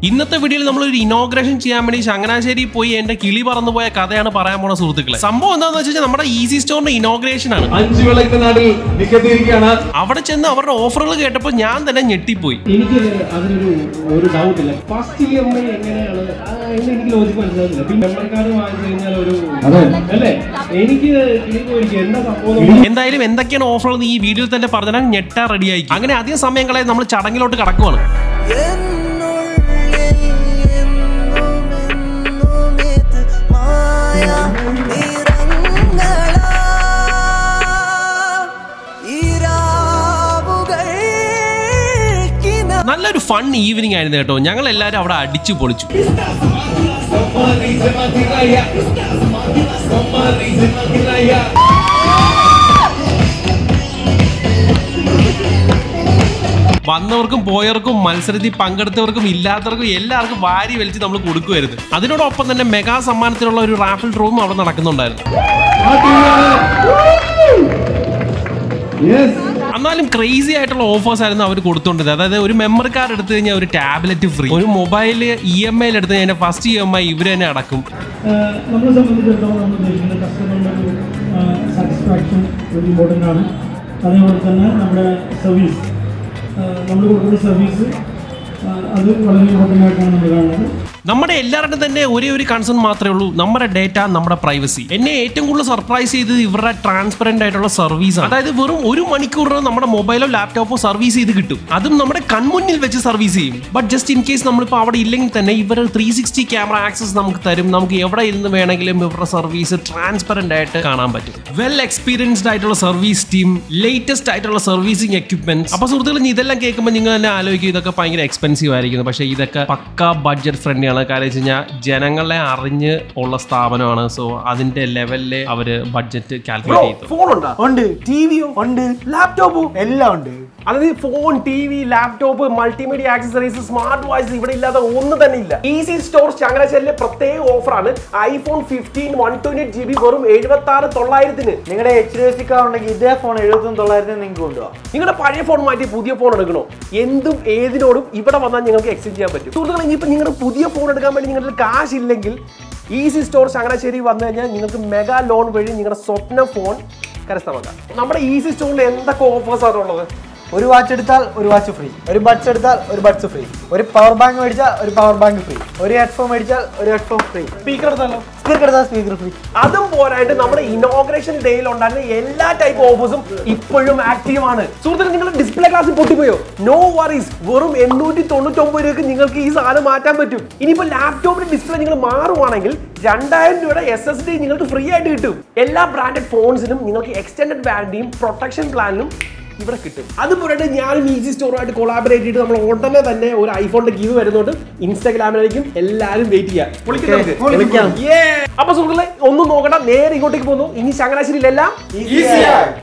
ഇന്നത്തെ വീഡിയോയിൽ നമ്മൾ ഒരു ഇനോഗ്രേഷൻ ചെയ്യാൻ വേണ്ടി ചങ്ങനാശ്ശേരി പോയി എന്റെ കിളി പറന്നു പോയ കഥയാണ് പറയാൻ പോണ സുഹൃത്തുക്കളെ സംഭവം എന്താണെന്ന് വെച്ച് കഴിഞ്ഞാൽ നമ്മുടെ ഈസി സ്റ്റോറിന്റെ ഇനോഗ്രേഷൻ ആണ് അഞ്ചു വിളക്കുന്ന നാട്ടിൽ നിക്കത്തിയിരിക്കുകയാണ് അവിടെ ചെന്ന് അവരുടെ ഓഫറുകൾ കേട്ടപ്പോൾ ഞാൻ തന്നെ ഞെട്ടിപ്പോയി എനിക്ക് അതിനൊരു ഒരു ഡൗട്ട് ഇല്ല ഫസ്റ്റ് ഇ എം ഐ എങ്ങനെയാണ് ആ, എന്ന് എനിക്ക് ലോജിക്ക് മനസ്സിലാകുന്നില്ല പിന്നെ മെമ്മറി കാർഡ് വാങ്ങിച്ചു കഴിഞ്ഞാൽ ഒരു അല്ലേ എനിക്ക് കിളി പോയിരിക്കും എന്താ സംഭവം എന്ന് എന്തായാലും എന്തൊക്കെയാണ് ഓഫറുകൾ എന്ന് ഈ വീഡിയോയിൽ തന്നെ പറഞ്ഞാൽ ഞെട്ടാ റെഡിയായി അങ്ങനെ അധികം സമയം കളയാൻ നമ്മൾ ചടങ്ങിലോട്ട് കടക്കുവാണ് എന്നുള്ളിൽ എന്നുമെന്നുമിത് മായ നിറങ്ങളാ ഈരാവുകൾക്കിന നല്ലൊരു ഫൺ ഈവനിങ് ആയിരുന്നു കേട്ടോ ഞങ്ങൾ എല്ലാവരും അവിടെ അടിച്ചു പൊളിച്ചു വന്നവർക്കും പോയവർക്കും മത്സരത്തിൽ പങ്കെടുത്തവർക്കും ഇല്ലാത്തവർക്കും എല്ലാവർക്കും വാരി വലിച്ച് നമ്മൾ കൊടുക്കുമായിരുന്നു അതിനോടൊപ്പം തന്നെ മെഗാ സമ്മാനത്തിനുള്ള ഒരു റാഫിൾ ഡ്രോവും അവിടെ നടക്കുന്നുണ്ടായിരുന്നു എന്നാലും ക്രേസി ആയിട്ടുള്ള ഓഫേഴ്സ് ആയിരുന്നു അവർ കൊടുത്തോണ്ടത് അതായത് ഒരു മെമ്മറി കാർഡ് എടുത്തു കഴിഞ്ഞാൽ ഒരു ടാബ്ലറ്റ് ഫ്രീ ഒരു മൊബൈൽ ഇ എം ഐയിൽ എടുത്തു കഴിഞ്ഞാൽ ഫസ്റ്റ് ഇ എം ഐ ഇവർ തന്നെ അടക്കും നമ്മളെ സംബന്ധിച്ചിടത്തോളം നമ്മൾ ഉദ്ദേശിക്കുന്നത് കസ്റ്റമറിൻ്റെ ഒരു സാറ്റിസ്ഫാക്ഷൻ ഒരു ഇമ്പോർട്ടൻ്റ് ആണ് അതേപോലെ തന്നെ നമ്മുടെ സർവീസ് നമ്മൾ കൊടുക്കുന്ന സർവീസ് അത് വളരെ ഇമ്പോർട്ടൻ്റ് ആയിട്ടാണ് നമ്മൾ കാണുന്നത് നമ്മുടെ എല്ലാവരുടെയും തന്നെ ഒരേ ഒരു കൺസേൺ മാത്രമേ ഉള്ളൂ നമ്മുടെ ഡേറ്റ നമ്മുടെ പ്രൈവസി എന്നെ ഏറ്റവും കൂടുതൽ സർപ്രൈസ് ചെയ്തത് ഇവരുടെ ട്രാൻസ്പെറന്റ് ആയിട്ടുള്ള സർവീസ് ആണ് അതായത് വെറും ഒരു മണിക്കൂറിന് നമ്മുടെ മൊബൈലോ ലാപ്ടോപ്പോ സർവീസ് ചെയ്ത് കിട്ടും അതും നമ്മുടെ കൺമുന്നിൽ വെച്ച് സർവീസ് ചെയ്യും ബട്ട് ജസ്റ്റ് ഇൻ കേസ് നമ്മളിപ്പോൾ അവിടെ ഇല്ലെങ്കിൽ തന്നെ ഇവർ ത്രീ സിക്സ്റ്റി ക്യാമറ ആക്സസ് നമുക്ക് തരും നമുക്ക് എവിടെ ഇരുന്ന് വേണമെങ്കിലും ഇവരുടെ സർവീസ് ട്രാൻസ്പെറന്റ് ആയിട്ട് കാണാൻ പറ്റും വെൽ എക്സ്പീരിയൻസ്ഡ് ആയിട്ടുള്ള സർവീസ് ടീം ലേറ്റസ്റ്റ് ആയിട്ടുള്ള സർവീസിംഗ് എക്യുപ്മെന്റ്സ് അപ്പൊ സുഹൃത്തുക്കൾ ഇനി ഇതെല്ലാം കേൾക്കുമ്പോൾ നിങ്ങൾ തന്നെ ആലോചിക്കും ഇതൊക്കെ ഭയങ്കര എക്സ്പെൻസീവ് ആയിരിക്കും പക്ഷേ ഇതൊക്കെ പക്ക ബഡ്ജറ്റ് ഫ്രണ്ട്ലി ആണ് കാര്യം വെച്ച് കഴിഞ്ഞാൽ ജനങ്ങളെ അറിഞ്ഞ് ഉള്ള സ്ഥാപനമാണ് സോ അതിന്റെ ലെവലിൽ അവര് ബഡ്ജറ്റ് കാൽക്കുലേറ്റ് ചെയ്തു ഫോണുണ്ടോ ഉണ്ട് ടി വിയോ ഉണ്ട് ലാപ്ടോപ്പും എല്ലാം ഉണ്ട് അതായത് phone T V laptop multimedia accessories smart watch ഇവിടെ ഇല്ലാതെ ഒന്നും തന്നെ ഇല്ല ഈസി സ്റ്റോർ ചങ്ങനാശ്ശേരിയിലെ പ്രത്യേക ഓഫറാണ് iPhone fifteen one twenty G B വെറും എഴുപത്തി ആറ് തൊള്ളായിരത്തിന് നിങ്ങളുടെ H D F C card ഉണ്ടെങ്കിൽ ഇതേ ഫോൺ എഴുപത്തൊന്ന് തൊള്ളായിരത്തിന് നിങ്ങൾക്ക് കൊണ്ടുപോകാം നിങ്ങളുടെ പഴയ ഫോൺ മാറ്റി പുതിയ ഫോൺ എടുക്കണോ എന്തും ഏതിനോടും ഇവിടെ വന്നാൽ നിങ്ങൾക്ക് എക്സ്ചേഞ്ച് ചെയ്യാൻ പറ്റും സുഹൃത്തുക്കളെ ഇനിയിപ്പോൾ നിങ്ങളുടെ പുതിയ ഫോൺ എടുക്കാൻ വേണ്ടി നിങ്ങളുടെ കാശ് ഇല്ലെങ്കിൽ ഈസി സ്റ്റോർ ചങ്ങനാശ്ശേരി വന്നു കഴിഞ്ഞാൽ നിങ്ങൾക്ക് മെഗാ ലോൺ വഴി നിങ്ങളുടെ സ്വപ്ന ഫോൺ കരസ്ഥമാക്കാം നമ്മുടെ ഈസി സ്റ്റോറിൽ എന്തൊക്കെ ഓഫേഴ്സ് ആണ് ഉള്ളത് ഒരു വാച്ച് എടുത്താൽ ഒരു വാച്ച് ഫ്രീ ഒരു ബഡ്സ് എടുത്താൽ ഒരു ബഡ്സ് ഫ്രീ ഒരു പവർ ബാങ്ക് മേടിച്ചാൽ ഒരു പവർ ബാങ്ക് ഫ്രീ ഒരു ഹെഡ്ഫോൺ മേടിച്ചാൽ ഒരു ഹെഡ്ഫോൺ ഫ്രീ സ്പീക്കർ എടുത്താലോ സ്പീക്കർ എടുത്താൽ സ്പീക്കർ ഫ്രീ അതും പോരായിട്ട് നമ്മുടെ ഇനോഗ്രേഷൻ ഡേയിൽ ഉണ്ടായിരുന്ന എല്ലാ ടൈപ്പ് ഓഫേഴ്സും ഇപ്പോഴും ആക്റ്റീവ് ആണ് സുഹൃത്തുക്കളെ നിങ്ങളുടെ ഡിസ്പ്ലേ ക്ലാസ് പൊട്ടിപ്പോയോ നോ വറീസ് വെറും എണ്ണൂറ്റി തൊണ്ണൂറ്റൊമ്പത് രൂപയ്ക്ക് നിങ്ങൾക്ക് ഈ സാധനം മാറ്റാൻ പറ്റും ഇനിയിപ്പോൾ ലാപ്ടോപ്പിന്റെ ഡിസ്പ്ലേ നിങ്ങൾ മാറുവാണെങ്കിൽ രണ്ടായിരം രൂപയുടെ എസ് എസ് ഡി നിങ്ങൾക്ക് ഫ്രീ ആയിട്ട് കിട്ടും എല്ലാ ബ്രാൻഡഡ് ഫോൺസിനും നിങ്ങൾക്ക് എക്സ്റ്റൻഡഡ് വാറണ്ടിയും പ്രൊട്ടക്ഷൻ പ്ലാനിലും ഇവിടെ കിട്ടും അത് പോരായിട്ട് ഞാനും ഈസി സ്റ്റോറുമായിട്ട് കൊളാബറേറ്റ് ചെയ്തിട്ട് നമ്മൾ ഉടനെ തന്നെ ഒരു ഐഫോണിന്റെ ഗീവ് വരുന്നുണ്ട് ഇൻസ്റ്റാഗ്രാമിലായിരിക്കും എല്ലാവരും വെയിറ്റ് ചെയ്യാം വിളിക്കാം നമുക്ക്. വിളിക്കാം. Yeah. അപ്പൊ സുഹൃത്തുക്കളെ ഒന്നും നോക്കണ്ട നേരെ ഇങ്ങോട്ടേക്ക് പോകുന്നു ഇനി ചങ്ങനാശ്ശേരിയിലെല്ലാം ഈസിയാണ്